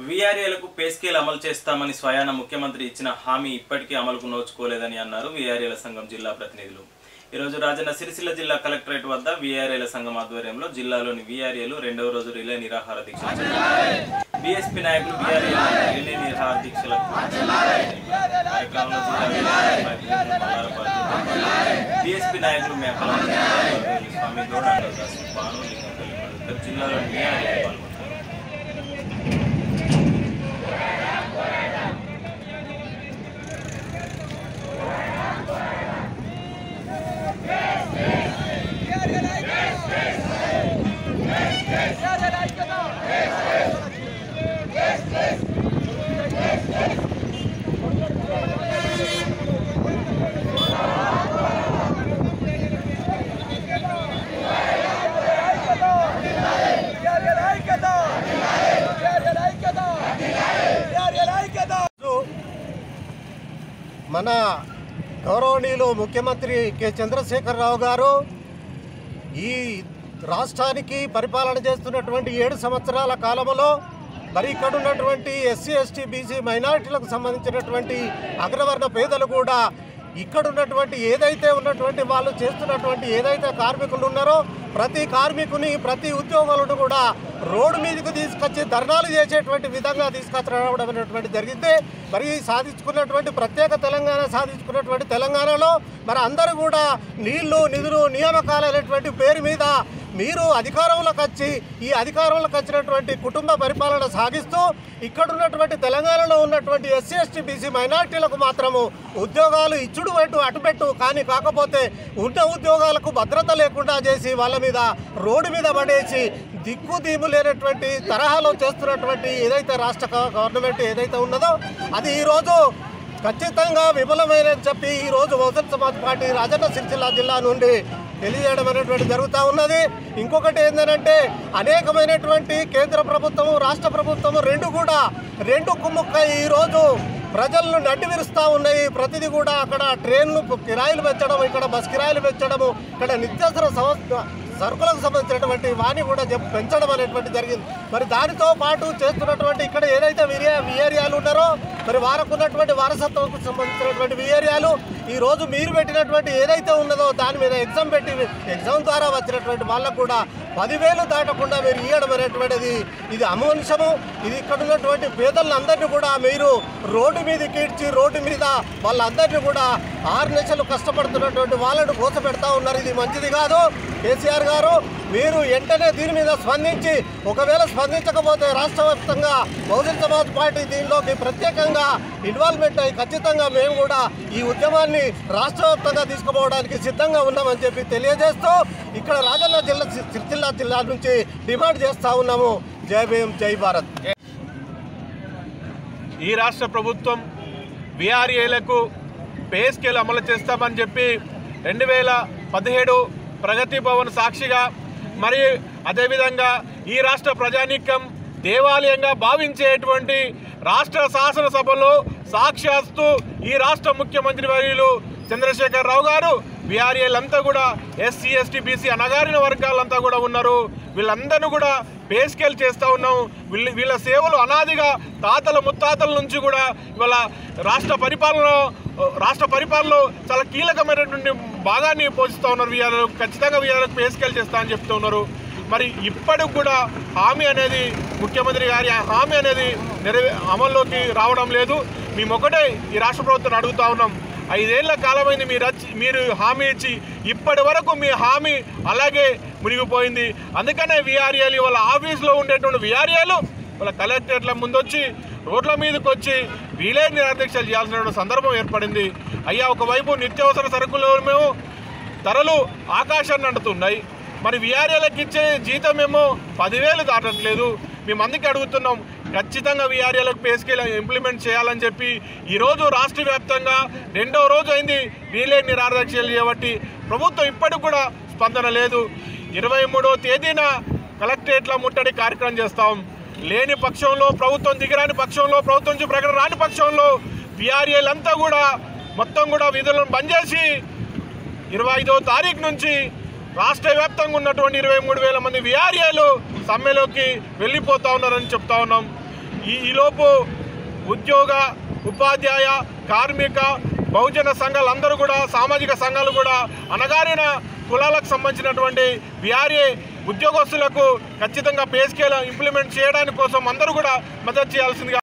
వీఆర్ఏలకు pay scale అమలు చేస్తామని స్వయాన ముఖ్యమంత్రి ఇచ్చిన హామీ ఇప్పటికీ అమలుకు నోచుకోలేదని అన్నారు వీఆర్ఏల సంఘం జిల్లా ప్రతినిధులు ఈరోజు రాజన్న సిరిసిల్ల జిల్లా కలెక్టరేట్ వద్ద వీఆర్ఏల సంఘం ఆధ్వర్యంలో జిల్లాలోని వీఆర్ఏలు రెండవ రోజు రిలే నిరాహార దీక్ష బీఎస్పీ నాయకులు వీఆర్ఏల రిలే నిరాహార దీక్షలకు కార్యక్రమంలో జిల్లా వీఆర్ఏల నాయకులు బీఎస్పీ నాయకులు మేకల స్వామి గౌడ భాను లింగంపల్లి జిల్లాలోని వీఆర్ఏలు పాల్గొన్నారు మన గౌరవనీయులు ముఖ్యమంత్రి కె చంద్రశేఖరరావు గారు ఈ రాష్ట్రానికి పరిపాలన చేస్తున్నటువంటి ఏడు సంవత్సరాల కాలంలో మరి ఇక్కడ ఉన్నటువంటి ఎస్సీ ఎస్టీ బీసీ మైనారిటీలకు సంబంధించినటువంటి అగ్రవర్ణ పేదలు కూడా ఇక్కడ ఉన్నటువంటి ఏదైతే ఉన్నటువంటి వాళ్ళు చేస్తున్నటువంటి ఏదైతే కార్మికులు ఉన్నారో ప్రతి కార్మికుని ప్రతి ఉద్యోగులను కూడా రోడ్డు మీదకి తీసుకొచ్చి ధర్నాలు చేసేటువంటి విధంగా తీసుకొచ్చడం అనేటువంటి జరిగింది మరి సాధించుకున్నటువంటి ప్రత్యేక తెలంగాణ సాధించుకున్నటువంటి తెలంగాణలో మరి అందరూ కూడా నీళ్లు నిధులు నియామకాలు అనేటువంటి పేరు మీద మీరు అధికారంలోకి వచ్చి ఈ అధికారంలోకి వచ్చినటువంటి కుటుంబ పరిపాలన సాగిస్తూ ఇక్కడ ఉన్నటువంటి తెలంగాణలో ఉన్నటువంటి ఎస్సీ ఎస్టీ బీసీ మైనార్టీలకు మాత్రము ఉద్యోగాలు ఇచ్చుడు పెట్టు అటుపెట్టు కానీ కాకపోతే ఉన్న ఉద్యోగాలకు భద్రత లేకుండా చేసి వాళ్ళ మీద రోడ్డు మీద పడేసి దిక్కు దీము లేనటువంటి తరహాలో చేస్తున్నటువంటి ఏదైతే రాష్ట్ర గవ- గవర్నమెంట్ ఏదైతే ఉన్నదో అది ఈరోజు ఖచ్చితంగా విఫలమైనని చెప్పి ఈరోజు బహుజన్ సమాజ్ పార్టీ రాజన్న సిరిసిల్ల జిల్లా నుండి తెలియజేయడం అనేటువంటి జరుగుతూ ఉన్నది ఇంకొకటి ఏంటంటే అనేకమైనటువంటి కేంద్ర ప్రభుత్వము రాష్ట్ర ప్రభుత్వము రెండు కూడా రెండు కుమ్ముక్క ఈరోజు ప్రజలను నడ్డి విరుస్తూ ఉన్నాయి ప్రతిదీ కూడా అక్కడ ట్రైన్లు కిరాయిలు పెంచడం ఇక్కడ బస్ కిరాయిలు పెంచడము ఇక్కడ నిత్యావసర సంస్థ సరుకులకు సంబంధించినటువంటి వాణి కూడా జప్ పెంచడం అనేటువంటి జరిగింది మరి దానితో పాటు చేస్తున్నటువంటి ఇక్కడ ఏదైతే విరియా విఏరియాలు ఉన్నారో మరి వారికి ఉన్నటువంటి వారసత్వంకు సంబంధించినటువంటి విఏరియాలు ఈ రోజు మీరు పెట్టినటువంటి ఏదైతే ఉన్నదో దాని మీద ఎగ్జామ్ పెట్టి ఎగ్జామ్ ద్వారా వచ్చినటువంటి వాళ్ళకు కూడా పదివేలు దాటకుండా మీరు ఇవ్వడం అనేటువంటిది ఇది అమానుషము ఇది ఇక్కడ ఉన్నటువంటి పేదలందరినీ కూడా మీరు రోడ్డు మీద కీడ్చి రోడ్డు మీద వాళ్ళందరినీ కూడా ఆరు నెలలు కష్టపడుతున్నటువంటి వాళ్ళను కోసపెడతా ఉన్నారు ఇది మంచిది కాదు కేసీఆర్ గారు మీరు వెంటనే దీని మీద స్పందించి ఒకవేళ స్పందించకపోతే రాష్ట్ర వ్యాప్తంగా బహుజన్ సమాజ్ పార్టీ దీనిలోకి ప్రత్యేకంగా ఇన్వాల్వ్మెంట్ అయ్యి ఖచ్చితంగా మేము కూడా ఈ ఉద్యమాన్ని రాష్ట్ర వ్యాప్తంగా తీసుకుపోవడానికి సిద్ధంగా ఉన్నామని చెప్పి తెలియజేస్తూ ఇక్కడ రాజన్న జిల్లా సిరిసిల్ల జిల్లా నుంచి డిమాండ్ చేస్తా ఉన్నాము జై భీమ్ జై భారత్ ఈ రాష్ట్ర ప్రభుత్వం విఆర్ఏలకు పే స్కేల్ అమలు చేస్తామని చెప్పి రెండు వేల పదిహేడు ప్రగతి భవన్ సాక్షిగా మరి అదేవిధంగా ఈ రాష్ట్ర ప్రజానీకం దేవాలయంగా భావించేటువంటి రాష్ట్ర శాసనసభలో సాక్షాత్తు ఈ రాష్ట్ర ముఖ్యమంత్రి వర్యులు చంద్రశేఖర్ రావు గారు బీఆర్ఏలంతా కూడా ఎస్సీ ఎస్టీ బీసీ అనగారిన వర్గాలంతా కూడా ఉన్నారు వీళ్ళందరినీ కూడా పే స్కేల్ చేస్తూ ఉన్నాం వీళ్ళ వీళ్ళ సేవలు అనాదిగా తాతల ముత్తాతల నుంచి కూడా ఇవాళ రాష్ట్ర పరిపాలన రాష్ట్ర పరిపాలనలో చాలా కీలకమైనటువంటి భాగాన్ని పోషిస్తూ ఉన్నారు వీఆర్ఏ ఖచ్చితంగా వీఆర్ఏకి పే స్కేల్ చేస్తా అని చెప్తూ ఉన్నారు మరి ఇప్పటికి కూడా హామీ అనేది ముఖ్యమంత్రి గారి ఆ హామీ అనేది నెరవే అమల్లోకి రావడం లేదు మేము ఒకటే ఈ రాష్ట్ర ప్రభుత్వాన్ని అడుగుతా ఉన్నాం ఐదేళ్ల కాలమైంది మీరు వచ్చి మీరు హామీ ఇచ్చి ఇప్పటి వరకు మీ హామీ అలాగే మునిగిపోయింది అందుకనే విఆర్ఏలు వాళ్ళ ఆఫీస్లో ఉండేటువంటి విఆర్ఏలు వాళ్ళ కలెక్టరేట్ల ముందొచ్చి రోడ్ల మీదకి వచ్చి వీలే నిరాదీక్షలు చేయాల్సిన సందర్భం ఏర్పడింది అయ్యా ఒకవైపు నిత్యావసర సరుకులు మేము ధరలు ఆకాశాన్ని అంటుతున్నాయి మరి విఆర్ఏలకు ఇచ్చే జీతం ఏమో పదివేలు దాటట్లేదు మేము అందుకే అడుగుతున్నాం ఖచ్చితంగా విఆర్ఏలకు పే స్కేల్ ఇంప్లిమెంట్ చేయాలని చెప్పి ఈరోజు రాష్ట్ర వ్యాప్తంగా రెండవ రోజు అయింది వీలే నిరాదీక్షలు చేయబట్టి ప్రభుత్వం ఇప్పటికి కూడా స్పందన లేదు ఇరవై మూడో తేదీన కలెక్టరేట్ల ముట్టడి కార్యక్రమం చేస్తాం లేని పక్షంలో ప్రభుత్వం దిగిరాని పక్షంలో ప్రభుత్వం నుంచి ప్రకటన రాని పక్షంలో విఆర్ఏలంతా కూడా మొత్తం కూడా విధులను బంద్ చేసి ఇరవై ఐదో తారీఖు నుంచి రాష్ట్ర వ్యాప్తంగా ఉన్నటువంటి ఇరవై మూడు వేల మంది విఆర్ఏలు సమ్మెలోకి వెళ్ళిపోతా ఉన్నారని చెప్తా ఉన్నాం ఈ ఈలోపు ఉద్యోగ ఉపాధ్యాయ కార్మిక బహుజన సంఘాలందరూ కూడా సామాజిక సంఘాలు కూడా అనగారిన కులాలకు సంబంధించినటువంటి విఆర్ఏ ఉద్యోగస్తులకు ఖచ్చితంగా పే స్కేల్ ఇంప్లిమెంట్ చేయడానికి కోసం అందరూ కూడా మద్దతు చేయాల్సిందిగా